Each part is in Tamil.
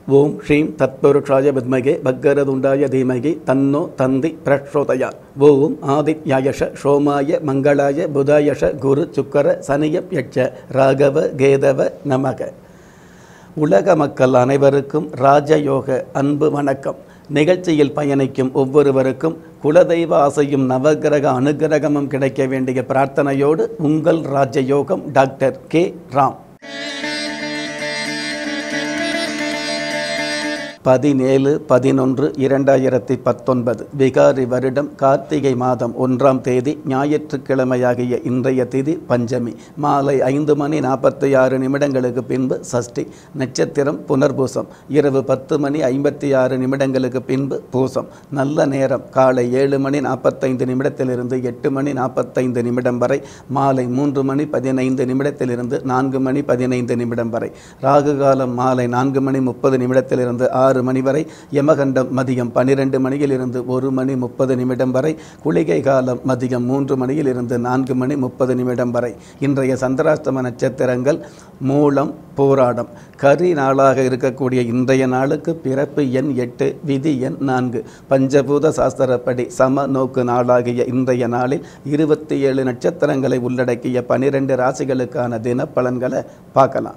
ஓம் ஸ்ரீம் தத்புருஷாய வித்மகே பக்கரதுண்டாய தீமகி தன்னோ தந்தி பிரச்சோதயா ஓம் ஆதித்யாயஷ சோமாய மங்களாய புதாயஷ குரு சுக்கர சனியப் யட்ச ராகவ கேதவ நமக உலக மக்கள் அனைவருக்கும் ராஜயோக அன்பு வணக்கம் நிகழ்ச்சியில் பயணிக்கும் ஒவ்வொருவருக்கும் குலதெய்வ ஆசையும் நவகிரக அனுகிரகமும் கிடைக்க வேண்டிய பிரார்த்தனையோடு உங்கள் ராஜயோகம் டாக்டர் கே ராம் பதினேழு பதினொன்று இரண்டாயிரத்தி பத்தொன்பது விகாரி வருடம் கார்த்திகை மாதம் ஒன்றாம் தேதி ஞாயிற்றுக்கிழமையாகிய இன்றைய திதி பஞ்சமி மாலை ஐந்து மணி நாற்பத்தி ஆறு நிமிடங்களுக்கு பின்பு சஷ்டி நட்சத்திரம் புனர்பூசம் இரவு பத்து மணி ஐம்பத்தி ஆறு நிமிடங்களுக்கு பின்பு பூசம் நல்ல நேரம் காலை ஏழு மணி நாற்பத்தைந்து நிமிடத்திலிருந்து எட்டு மணி நாற்பத்தைந்து நிமிடம் வரை மாலை மூன்று மணி பதினைந்து நிமிடத்திலிருந்து நான்கு மணி பதினைந்து நிமிடம் வரை ராகு காலம் மாலை நான்கு மணி முப்பது நிமிடத்திலிருந்து ஆறு மணி வரை யமகண்டம் மதியம் பன்னிரெண்டு மணியிலிருந்து ஒரு மணி முப்பது நிமிடம் வரை குளிகை காலம் மதியம் மூன்று மணியிலிருந்து நான்கு மணி முப்பது நிமிடம் வரை இன்றைய சந்திராஷ்டம நட்சத்திரங்கள் மூலம் போராடம் கரி நாளாக இருக்கக்கூடிய இன்றைய நாளுக்கு பிறப்பு எண் எட்டு விதி எண் நான்கு பஞ்சபூத சாஸ்திரப்படி சம நோக்கு நாளாகிய இன்றைய நாளில் இருபத்தி ஏழு நட்சத்திரங்களை உள்ளடக்கிய பனிரெண்டு ராசிகளுக்கான தினப்பலன்களை பார்க்கலாம்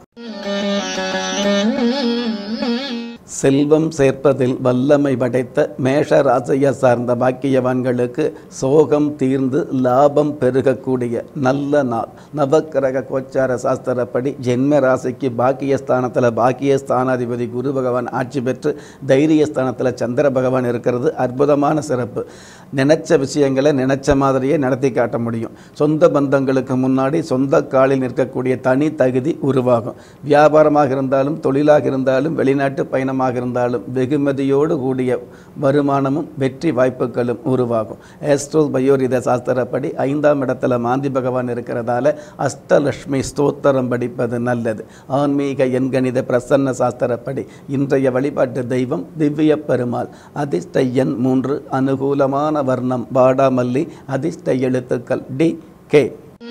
செல்வம் சேர்ப்பதில் வல்லமை படைத்த மேஷ ராசியை சார்ந்த பாக்கியவான்களுக்கு சோகம் தீர்ந்து லாபம் பெருகக்கூடிய நல்ல நாள் நவக்கிரக கோச்சார சாஸ்திரப்படி ஜென்ம ராசிக்கு பாக்கியஸ்தானத்தில் பாக்கியஸ்தானாதிபதி குரு பகவான் ஆட்சி பெற்று தைரியஸ்தானத்தில் சந்திர பகவான் இருக்கிறது அற்புதமான சிறப்பு நினைச்ச விஷயங்களை நினைச்ச மாதிரியே நடத்தி காட்ட முடியும் சொந்த பந்தங்களுக்கு முன்னாடி சொந்த காலில் நிற்கக்கூடிய தனி தகுதி உருவாகும் வியாபாரமாக இருந்தாலும் தொழிலாக இருந்தாலும் வெளிநாட்டு பயணமாக இருந்தாலும் வெகுமதியோடு கூடிய வருமானமும் வெற்றி வாய்ப்புகளும் உருவாகும் ஏஸ்ட்ரோ பயோரித சாஸ்திரப்படி ஐந்தாம் இடத்துல மாந்தி பகவான் இருக்கிறதால அஷ்டலட்சுமி ஸ்தோத்திரம் படிப்பது நல்லது ஆன்மீக எண்கணித பிரசன்ன சாஸ்திரப்படி இன்றைய வழிபாட்டு தெய்வம் திவ்ய பெருமாள் அதிர்ஷ்ட எண் மூன்று அனுகூலமான வர்ணம் பாடாமல்லி அதிர்ஷ்ட எழுத்துக்கள் டி கே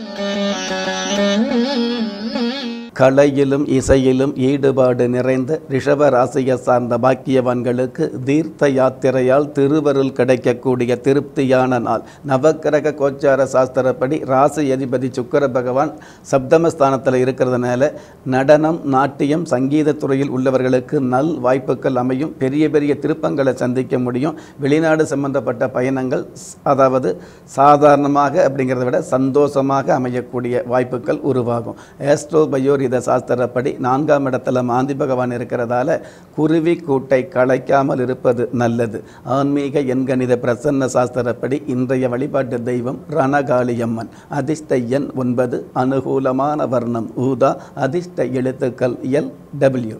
கலையிலும் இசையிலும் ஈடுபாடு நிறைந்த ரிஷப ராசியை சார்ந்த பாக்கியவான்களுக்கு தீர்த்த யாத்திரையால் திருவருள் கிடைக்கக்கூடிய திருப்தியான நாள் நவக்கிரக கோச்சார சாஸ்திரப்படி ராசி அதிபதி சுக்கர பகவான் சப்தமஸ்தானத்தில் இருக்கிறதுனால நடனம் நாட்டியம் சங்கீத துறையில் உள்ளவர்களுக்கு நல் வாய்ப்புகள் அமையும் பெரிய பெரிய திருப்பங்களை சந்திக்க முடியும் வெளிநாடு சம்பந்தப்பட்ட பயணங்கள் அதாவது சாதாரணமாக அப்படிங்கிறத விட சந்தோஷமாக அமையக்கூடிய வாய்ப்புகள் உருவாகும் ஏஸ்ட்ரோ பயோர் இத சாஸ்திரப்படி நான்காம் இடத்துல மாந்தி பகவான் இருக்கிறதால குருவி கூட்டை களைக்காமல் இருப்பது நல்லது ஆன்மீக எண்கணித பிரசன்ன சாஸ்திரப்படி இன்றைய வழிபாட்டு தெய்வம் ரணகாளியம்மன் அதிர்ஷ்ட எண் ஒன்பது அனுகூலமான வர்ணம் ஊதா அதிர்ஷ்ட எழுத்துக்கள் எல் டபிள்யூ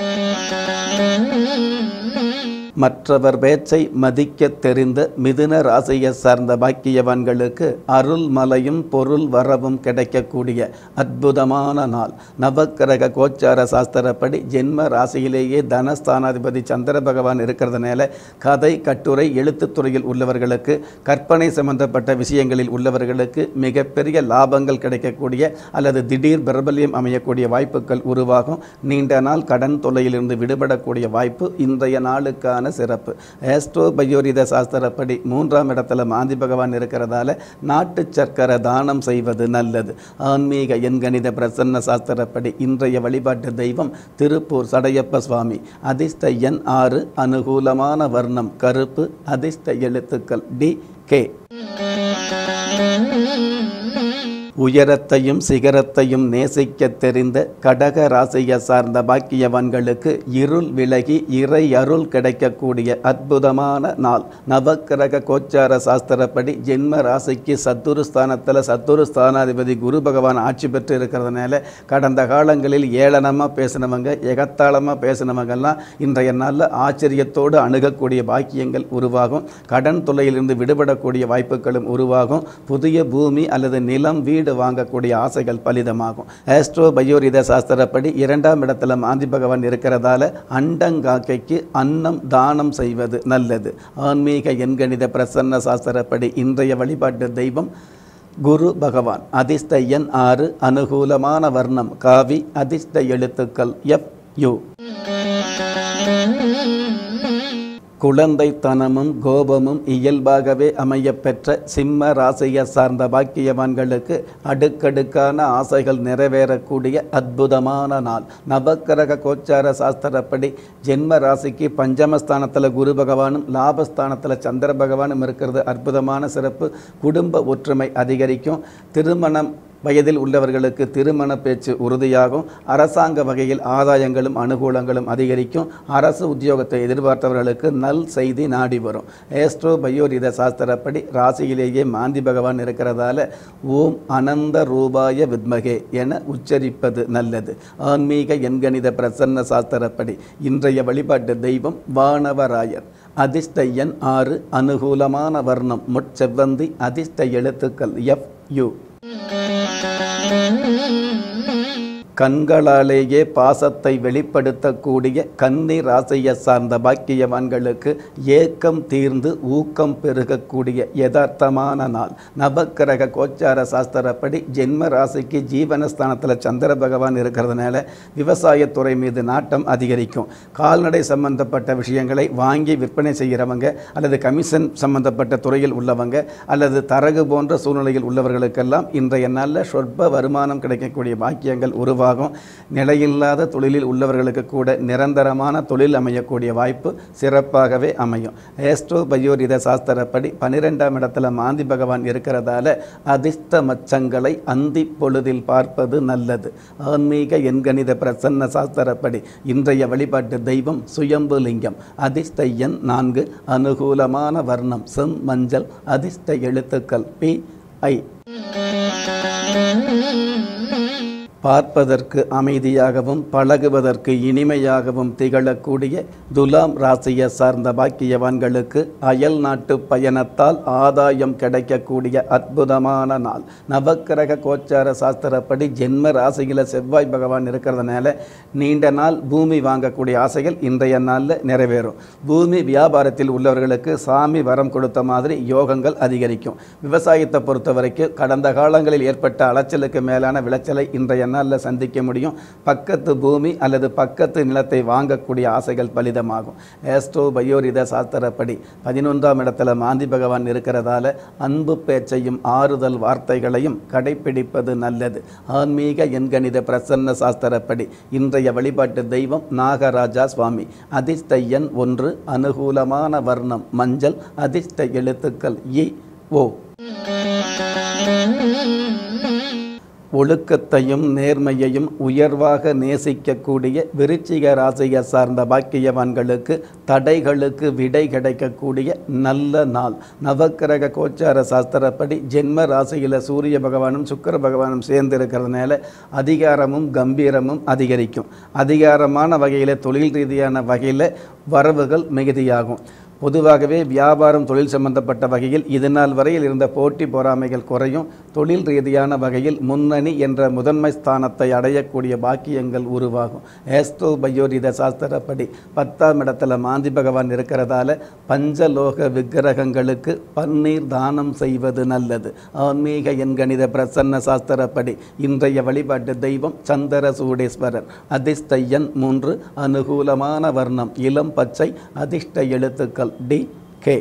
மற்றவர் பேச்சை மதிக்க தெரிந்த மிதுன ராசியை சார்ந்த பாக்கியவான்களுக்கு அருள் மலையும் பொருள் வரவும் கிடைக்கக்கூடிய அற்புதமான நாள் நவக்கிரக கோச்சார சாஸ்திரப்படி ஜென்ம ராசியிலேயே தனஸ்தானாதிபதி சந்திர பகவான் இருக்கிறதுனால கதை கட்டுரை எழுத்துத்துறையில் உள்ளவர்களுக்கு கற்பனை சம்பந்தப்பட்ட விஷயங்களில் உள்ளவர்களுக்கு மிகப்பெரிய லாபங்கள் கிடைக்கக்கூடிய அல்லது திடீர் பிரபல்யம் அமையக்கூடிய வாய்ப்புகள் உருவாகும் நீண்ட நாள் கடன் தொல்லையிலிருந்து விடுபடக்கூடிய வாய்ப்பு இன்றைய நாளுக்கான சிறப்பு ஏஸ்ட்ரோ பயோரித சாஸ்திரப்படி மூன்றாம் இடத்துல மாந்தி பகவான் இருக்கிறதால நாட்டு சர்க்கரை தானம் செய்வது நல்லது ஆன்மீக எண்கணித பிரசன்ன சாஸ்திரப்படி இன்றைய வழிபாட்டு தெய்வம் திருப்பூர் சடையப்ப சுவாமி அதிர்ஷ்ட எண் ஆறு அனுகூலமான வர்ணம் கருப்பு அதிர்ஷ்ட எழுத்துக்கள் டி கே உயரத்தையும் சிகரத்தையும் நேசிக்க தெரிந்த கடக ராசியை சார்ந்த பாக்கியவான்களுக்கு இருள் விலகி இறை அருள் கிடைக்கக்கூடிய அற்புதமான நாள் நவக்கிரக கோச்சார சாஸ்திரப்படி ஜென்ம ராசிக்கு சத்துரு ஸ்தானத்தில் சத்துரு ஸ்தானாதிபதி குரு பகவான் ஆட்சி பெற்று இருக்கிறதுனால கடந்த காலங்களில் ஏளனமாக பேசினவங்க எகத்தாளமாக பேசினவங்கெல்லாம் இன்றைய நாளில் ஆச்சரியத்தோடு அணுகக்கூடிய பாக்கியங்கள் உருவாகும் கடன் தொல்லையிலிருந்து விடுபடக்கூடிய வாய்ப்புகளும் உருவாகும் புதிய பூமி அல்லது நிலம் வீடு வாங்கக்கூடிய ஆசைகள் பலிதமாகும் ஆஸ்ட்ரோ பயோரித சாஸ்திரப்படி இரண்டாம் இடத்துல மாந்தி பகவான் இருக்கிறதால அண்டங்காக்கைக்கு அன்னம் தானம் செய்வது நல்லது ஆன்மீக எண்கணித பிரசன்ன சாஸ்திரப்படி இன்றைய வழிபாட்டு தெய்வம் குரு பகவான் அதிர்ஷ்ட எண் ஆறு அனுகூலமான வர்ணம் காவி அதிர்ஷ்ட எழுத்துக்கள் எஃப் யு குழந்தைத்தனமும் கோபமும் இயல்பாகவே அமையப்பெற்ற சிம்ம ராசியை சார்ந்த பாக்கியவான்களுக்கு அடுக்கடுக்கான ஆசைகள் நிறைவேறக்கூடிய அற்புதமான நாள் நவக்கிரக கோச்சார சாஸ்திரப்படி ஜென்ம ராசிக்கு பஞ்சமஸ்தானத்தில் குரு பகவானும் லாபஸ்தானத்தில் சந்திர பகவானும் இருக்கிறது அற்புதமான சிறப்பு குடும்ப ஒற்றுமை அதிகரிக்கும் திருமணம் வயதில் உள்ளவர்களுக்கு திருமண பேச்சு உறுதியாகும் அரசாங்க வகையில் ஆதாயங்களும் அனுகூலங்களும் அதிகரிக்கும் அரசு உத்தியோகத்தை எதிர்பார்த்தவர்களுக்கு நல் செய்தி நாடி வரும் ஏஸ்ட்ரோ பயோரித சாஸ்திரப்படி ராசியிலேயே மாந்தி பகவான் இருக்கிறதால ஓம் அனந்த ரூபாய வித்மகே என உச்சரிப்பது நல்லது ஆன்மீக எண்கணித பிரசன்ன சாஸ்திரப்படி இன்றைய வழிபாட்டு தெய்வம் வானவராயர் அதிர்ஷ்ட எண் ஆறு அனுகூலமான வர்ணம் முட்செவ்வந்தி அதிர்ஷ்ட எழுத்துக்கள் எஃப் யு கண்களாலேயே பாசத்தை வெளிப்படுத்தக்கூடிய கன்னி ராசியை சார்ந்த பாக்கியவான்களுக்கு ஏக்கம் தீர்ந்து ஊக்கம் பெருகக்கூடிய யதார்த்தமான நாள் நவக்கிரக கோச்சார சாஸ்திரப்படி ஜென்ம ராசிக்கு ஜீவனஸ்தானத்தில் சந்திர பகவான் இருக்கிறதுனால விவசாயத்துறை மீது நாட்டம் அதிகரிக்கும் கால்நடை சம்பந்தப்பட்ட விஷயங்களை வாங்கி விற்பனை செய்கிறவங்க அல்லது கமிஷன் சம்பந்தப்பட்ட துறையில் உள்ளவங்க அல்லது தரகு போன்ற சூழ்நிலையில் உள்ளவர்களுக்கெல்லாம் இன்றைய நாளில் சொற்ப வருமானம் கிடைக்கக்கூடிய பாக்கியங்கள் உருவாகும் நிலையில்லாத தொழிலில் உள்ளவர்களுக்கு கூட நிரந்தரமான தொழில் அமையக்கூடிய வாய்ப்பு சிறப்பாகவே அமையும் ஏஸ்ட்ரோ பயோரித சாஸ்திரப்படி பன்னிரெண்டாம் இடத்துல மாந்தி பகவான் இருக்கிறதால அதிர்ஷ்ட மச்சங்களை அந்தி பொழுதில் பார்ப்பது நல்லது ஆன்மீக எண்கணித பிரசன்ன சாஸ்திரப்படி இன்றைய வழிபாட்டு தெய்வம் சுயம்பு லிங்கம் அதிர்ஷ்ட எண் நான்கு அனுகூலமான வர்ணம் செம் மஞ்சள் அதிர்ஷ்ட எழுத்துக்கள் பி ஐ பார்ப்பதற்கு அமைதியாகவும் பழகுவதற்கு இனிமையாகவும் திகழக்கூடிய துலாம் ராசியை சார்ந்த பாக்கியவான்களுக்கு அயல் நாட்டு பயணத்தால் ஆதாயம் கிடைக்கக்கூடிய அற்புதமான நாள் நவக்கிரக கோச்சார சாஸ்திரப்படி ஜென்ம ராசியில் செவ்வாய் பகவான் இருக்கிறதுனால நீண்ட நாள் பூமி வாங்கக்கூடிய ஆசைகள் இன்றைய நாளில் நிறைவேறும் பூமி வியாபாரத்தில் உள்ளவர்களுக்கு சாமி வரம் கொடுத்த மாதிரி யோகங்கள் அதிகரிக்கும் விவசாயத்தை பொறுத்த வரைக்கும் கடந்த காலங்களில் ஏற்பட்ட அலைச்சலுக்கு மேலான விளைச்சலை இன்றைய நாளில் சந்திக்க முடியும் பக்கத்து பூமி அல்லது பக்கத்து நிலத்தை வாங்கக்கூடிய ஆசைகள் பலிதமாகும் ஏஸ்ட்ரோ பயோரித சாஸ்திரப்படி பதினொன்றாம் இடத்துல மாந்தி பகவான் இருக்கிறதால அன்பு பேச்சையும் ஆறுதல் வார்த்தைகளையும் கடைப்பிடிப்பது நல்லது ஆன்மீக எண்கணித பிரசன்ன சாஸ்திரப்படி இன்றைய வழிபாட்டு தெய்வம் நாகராஜா சுவாமி அதிர்ஷ்ட எண் ஒன்று அனுகூலமான வர்ணம் மஞ்சள் அதிர்ஷ்ட எழுத்துக்கள் இ ஓ ஒழுக்கத்தையும் நேர்மையையும் உயர்வாக நேசிக்கக்கூடிய விருச்சிக ராசியை சார்ந்த பாக்கியவான்களுக்கு தடைகளுக்கு விடை கிடைக்கக்கூடிய நல்ல நாள் நவக்கிரக கோச்சார சாஸ்திரப்படி ஜென்ம ராசியில் சூரிய பகவானும் சுக்கர பகவானும் சேர்ந்து இருக்கிறதுனால அதிகாரமும் கம்பீரமும் அதிகரிக்கும் அதிகாரமான வகையில் தொழில் ரீதியான வகையில் வரவுகள் மிகுதியாகும் பொதுவாகவே வியாபாரம் தொழில் சம்பந்தப்பட்ட வகையில் இது நாள் வரையில் இருந்த போட்டி பொறாமைகள் குறையும் தொழில் ரீதியான வகையில் முன்னணி என்ற முதன்மை ஸ்தானத்தை அடையக்கூடிய பாக்கியங்கள் உருவாகும் ஏஸ்தோ பயோரித சாஸ்திரப்படி பத்தாம் இடத்துல மாந்தி பகவான் இருக்கிறதால பஞ்சலோக விக்கிரகங்களுக்கு பன்னீர் தானம் செய்வது நல்லது ஆன்மீக எண்கணித பிரசன்ன சாஸ்திரப்படி இன்றைய வழிபாட்டு தெய்வம் சந்திர சூடேஸ்வரர் அதிர்ஷ்ட எண் மூன்று அனுகூலமான வர்ணம் இளம் பச்சை அதிர்ஷ்ட எழுத்துக்கள் டி கே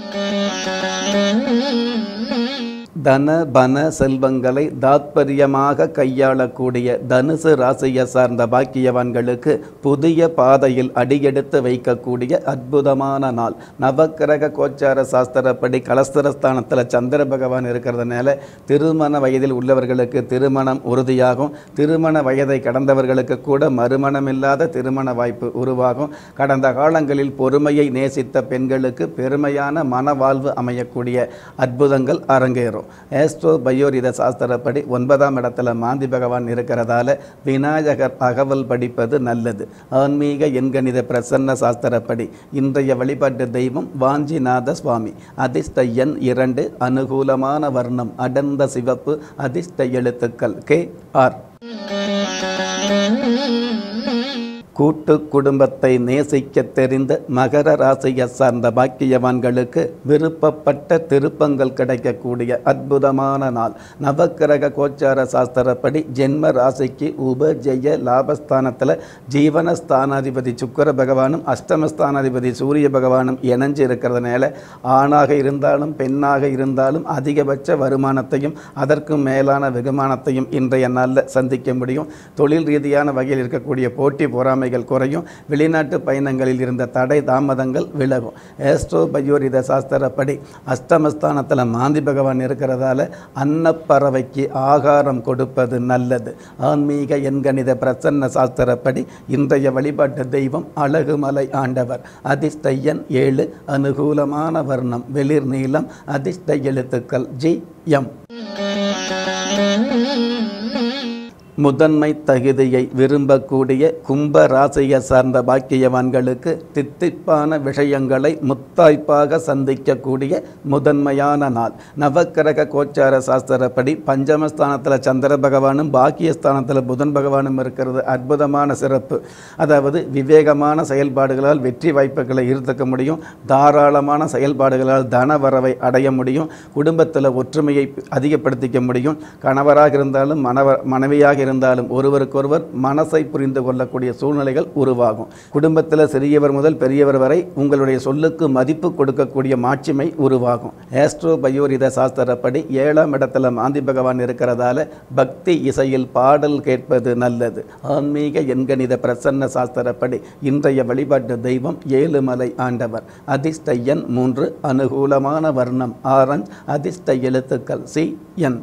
தன பன செல்வங்களை தாத்பரியமாக கையாளக்கூடிய தனுசு ராசியை சார்ந்த பாக்கியவான்களுக்கு புதிய பாதையில் அடியெடுத்து வைக்கக்கூடிய அற்புதமான நாள் நவக்கிரக கோச்சார சாஸ்திரப்படி கலஸ்தரஸ்தானத்தில் சந்திர பகவான் இருக்கிறதுனால திருமண வயதில் உள்ளவர்களுக்கு திருமணம் உறுதியாகும் திருமண வயதை கடந்தவர்களுக்கு கூட மறுமணமில்லாத திருமண வாய்ப்பு உருவாகும் கடந்த காலங்களில் பொறுமையை நேசித்த பெண்களுக்கு பெருமையான மனவாழ்வு அமையக்கூடிய அற்புதங்கள் அரங்கேறும் ஏஸ்ட்ரோ பயோரித சாஸ்திரப்படி ஒன்பதாம் இடத்துல மாந்தி பகவான் இருக்கிறதால விநாயகர் அகவல் படிப்பது நல்லது ஆன்மீக எண்கணித பிரசன்ன சாஸ்திரப்படி இன்றைய வழிபாட்டு தெய்வம் வாஞ்சிநாத சுவாமி அதிர்ஷ்ட எண் இரண்டு அனுகூலமான வர்ணம் அடர்ந்த சிவப்பு அதிர்ஷ்ட எழுத்துக்கள் கே ஆர் கூட்டு குடும்பத்தை நேசிக்க தெரிந்த மகர ராசியை சார்ந்த பாக்கியவான்களுக்கு விருப்பப்பட்ட திருப்பங்கள் கிடைக்கக்கூடிய அற்புதமான நாள் நவக்கிரக கோச்சார சாஸ்திரப்படி ஜென்ம ராசிக்கு உபஜெய லாபஸ்தானத்தில் ஜீவனஸ்தானாதிபதி சுக்கர பகவானும் அஷ்டமஸ்தானாதிபதி சூரிய பகவானும் இணைஞ்சு இருக்கிறதுனால ஆணாக இருந்தாலும் பெண்ணாக இருந்தாலும் அதிகபட்ச வருமானத்தையும் அதற்கும் மேலான வெகுமானத்தையும் இன்றைய நாளில் சந்திக்க முடியும் தொழில் ரீதியான வகையில் இருக்கக்கூடிய போட்டி பொறாமைகள் குறையும் வெளிநாட்டு பயணங்களில் இருந்த தடை தாமதங்கள் விலகும் ஏஸ்ட்ரோ பயோரித சாஸ்திரப்படி அஷ்டமஸ்தானத்தில் மாந்தி பகவான் இருக்கிறதால அன்னப்பறவைக்கு ஆகாரம் கொடுப்பது நல்லது ஆன்மீக எண்கணித பிரசன்ன சாஸ்திரப்படி இன்றைய வழிபாட்டு தெய்வம் அழகுமலை ஆண்டவர் அதிர்ஷ்டையன் ஏழு அனுகூலமான வர்ணம் வெளிர் நீளம் அதிர்ஷ்ட எழுத்துக்கள் ஜி எம் முதன்மை தகுதியை விரும்பக்கூடிய கும்ப ராசியை சார்ந்த பாக்கியவான்களுக்கு தித்திப்பான விஷயங்களை முத்தாய்ப்பாக சந்திக்கக்கூடிய முதன்மையான நாள் நவக்கிரக கோச்சார சாஸ்திரப்படி பஞ்சமஸ்தானத்தில் சந்திர பகவானும் பாக்கியஸ்தானத்தில் புதன் பகவானும் இருக்கிறது அற்புதமான சிறப்பு அதாவது விவேகமான செயல்பாடுகளால் வெற்றி வாய்ப்புகளை ஈர்த்துக்க முடியும் தாராளமான செயல்பாடுகளால் தன வரவை அடைய முடியும் குடும்பத்தில் ஒற்றுமையை அதிகப்படுத்திக்க முடியும் கணவராக இருந்தாலும் மனவ மனைவியாக இருந்தாலும் ஒருவருக்கொருவர் மனசை புரிந்து கொள்ளக்கூடிய சூழ்நிலைகள் உருவாகும் குடும்பத்தில் சிறியவர் முதல் பெரியவர் வரை உங்களுடைய சொல்லுக்கு மதிப்பு கொடுக்கக்கூடிய மாட்சிமை உருவாகும் ஏஸ்ட்ரோ பயோரித சாஸ்திரப்படி ஏழாம் இடத்துல மாந்தி பகவான் இருக்கிறதால பக்தி இசையில் பாடல் கேட்பது நல்லது ஆன்மீக எண்கணித பிரசன்ன சாஸ்திரப்படி இன்றைய வழிபாட்டு தெய்வம் ஏழுமலை ஆண்டவர் அதிர்ஷ்ட எண் மூன்று அனுகூலமான வர்ணம் ஆரஞ்ச் அதிர்ஷ்ட எழுத்துக்கள் சி என்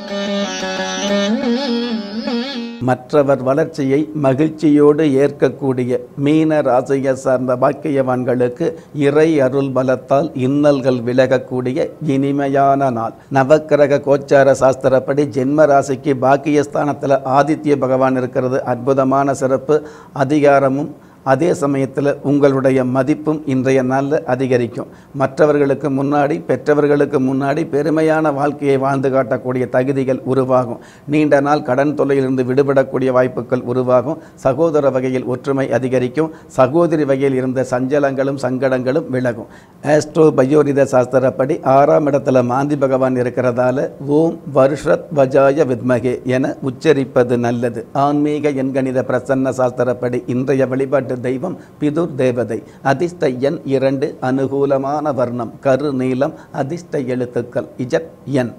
மற்றவர் வளர்ச்சியை மகிழ்ச்சியோடு ஏற்கக்கூடிய மீன ராசியை சார்ந்த பாக்கியவான்களுக்கு இறை அருள் பலத்தால் இன்னல்கள் விலகக்கூடிய இனிமையான நாள் நவக்கிரக கோச்சார சாஸ்திரப்படி ஜென்ம ராசிக்கு பாக்கியஸ்தானத்தில் ஆதித்ய பகவான் இருக்கிறது அற்புதமான சிறப்பு அதிகாரமும் அதே சமயத்தில் உங்களுடைய மதிப்பும் இன்றைய நாளில் அதிகரிக்கும் மற்றவர்களுக்கு முன்னாடி பெற்றவர்களுக்கு முன்னாடி பெருமையான வாழ்க்கையை வாழ்ந்து காட்டக்கூடிய தகுதிகள் உருவாகும் நீண்ட நாள் கடன் தொல்லையிலிருந்து விடுபடக்கூடிய வாய்ப்புகள் உருவாகும் சகோதர வகையில் ஒற்றுமை அதிகரிக்கும் சகோதரி வகையில் இருந்த சஞ்சலங்களும் சங்கடங்களும் விலகும் ஆஸ்ட்ரோ பயோரித சாஸ்திரப்படி ஆறாம் இடத்துல மாந்தி பகவான் இருக்கிறதால ஓம் வருஷத் வஜாய வித்மகே என உச்சரிப்பது நல்லது ஆன்மீக எண்கணித பிரசன்ன சாஸ்திரப்படி இன்றைய வழிபாட்டு தெய்வம் பிதுர் தேவதை அதிர்ஷ்ட எண் இரண்டு அனுகூலமான வர்ணம் கரு நீளம் அதிர்ஷ்ட எழுத்துக்கள் இஜட் என்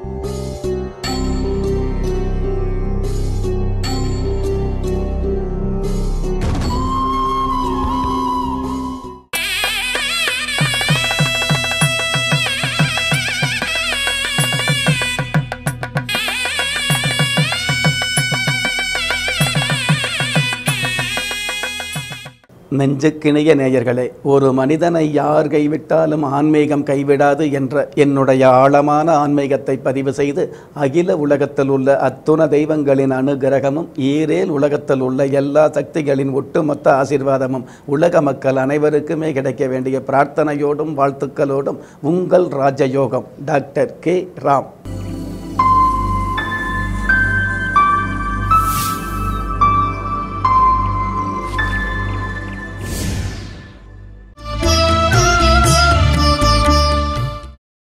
நெஞ்சுக்கிணிய நேயர்களே ஒரு மனிதனை யார் கைவிட்டாலும் ஆன்மீகம் கைவிடாது என்ற என்னுடைய ஆழமான ஆன்மீகத்தை பதிவு செய்து அகில உலகத்தில் உள்ள அத்துண தெய்வங்களின் அனுகிரகமும் ஈரேல் உலகத்தில் உள்ள எல்லா சக்திகளின் ஒட்டுமொத்த ஆசீர்வாதமும் உலக மக்கள் அனைவருக்குமே கிடைக்க வேண்டிய பிரார்த்தனையோடும் வாழ்த்துக்களோடும் உங்கள் ராஜயோகம் டாக்டர் கே ராம்